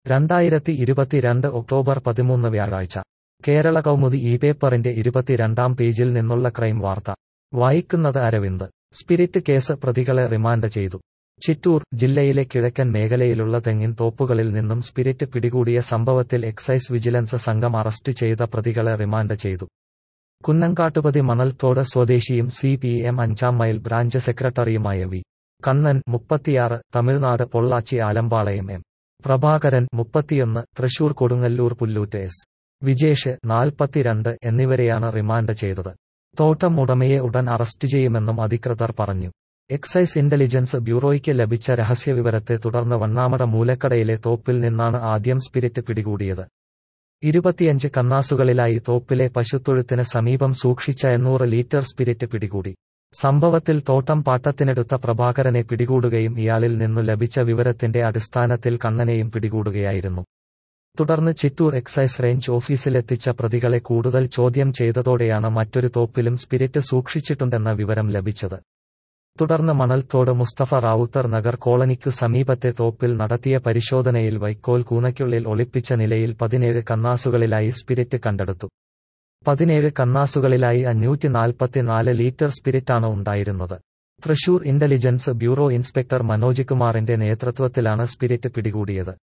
രണ്ടായിരത്തി ഇരുപത്തിരണ്ട് ഒക്ടോബർ പതിമൂന്ന് വ്യാഴാഴ്ച കേരള കൗമുദി ഈ പേപ്പറിന്റെ ഇരുപത്തിരണ്ടാം പേജിൽ നിന്നുള്ള ക്രൈം വാർത്ത വായിക്കുന്നത് അരവിന്ദ് സ്പിരിറ്റ് കേസ് പ്രതികളെ റിമാൻഡ് ചെയ്തു ചിറ്റൂർ ജില്ലയിലെ കിഴക്കൻ മേഖലയിലുള്ള തെങ്ങിൻ തോപ്പുകളിൽ നിന്നും സ്പിരിറ്റ് പിടികൂടിയ സംഭവത്തിൽ എക്സൈസ് വിജിലൻസ് സംഘം അറസ്റ്റ് ചെയ്ത പ്രതികളെ റിമാൻഡ് ചെയ്തു കുന്നങ്കാട്ടുപതി മണൽത്തോട് സ്വദേശിയും സി പി എം അഞ്ചാം മൈൽ ബ്രാഞ്ച് സെക്രട്ടറിയുമായ വി കണ്ണൻ മുപ്പത്തിയാറ് തമിഴ്നാട് പൊള്ളാച്ചി ആലമ്പാളയം എം പ്രഭാകരൻ മുപ്പത്തിയൊന്ന് തൃശൂർ കൊടുങ്ങല്ലൂർ പുല്ലൂറ്റ് എസ് വിജേഷ് നാൽപ്പത്തിരണ്ട് എന്നിവരെയാണ് റിമാൻഡ് ചെയ്തത് തോട്ടം ഉടമയെ ഉടൻ അറസ്റ്റ് ചെയ്യുമെന്നും അധികൃതർ പറഞ്ഞു എക്സൈസ് ഇന്റലിജൻസ് ബ്യൂറോയ്ക്ക് ലഭിച്ച രഹസ്യവിവരത്തെ തുടർന്ന് വണ്ണാമട മൂലക്കടയിലെ തോപ്പിൽ നിന്നാണ് ആദ്യം സ്പിരിറ്റ് പിടികൂടിയത് ഇരുപത്തിയഞ്ച് കന്നാസുകളിലായി തോപ്പിലെ പശുത്തൊഴുത്തിന് സമീപം സൂക്ഷിച്ച എണ്ണൂറ് ലീറ്റർ സ്പിരിറ്റ് പിടികൂടി സംഭവത്തിൽ തോട്ടം പാട്ടത്തിനെടുത്ത പ്രഭാകരനെ പിടികൂടുകയും ഇയാളിൽ നിന്നു ലഭിച്ച വിവരത്തിന്റെ അടിസ്ഥാനത്തിൽ കണ്ണനെയും പിടികൂടുകയായിരുന്നു തുടർന്ന് ചിറ്റൂർ എക്സൈസ് റേഞ്ച് ഓഫീസിലെത്തിച്ച പ്രതികളെ കൂടുതൽ ചോദ്യം ചെയ്തതോടെയാണ് മറ്റൊരു തോപ്പിലും സ്പിരിറ്റ് സൂക്ഷിച്ചിട്ടുണ്ടെന്ന വിവരം ലഭിച്ചത് തുടർന്ന് മണൽത്തോട് മുസ്തഫ റാവുത്തർ നഗർ കോളനിക്കു സമീപത്തെ തോപ്പിൽ നടത്തിയ പരിശോധനയിൽ വൈക്കോൽ കൂനയ്ക്കുള്ളിൽ ഒളിപ്പിച്ച നിലയിൽ പതിനേഴ് കന്നാസുകളിലായി സ്പിരിറ്റ് കണ്ടെടുത്തു പതിനേഴ് കന്നാസുകളിലായി അഞ്ഞൂറ്റി നാൽപ്പത്തിനാല് ലിറ്റർ സ്പിരിറ്റാണ് ഉണ്ടായിരുന്നത് Thrissur intelligence bureau inspector Manoj കുമാറിന്റെ നേതൃത്വത്തിലാണ് സ്പിരിറ്റ് പിടികൂടിയത്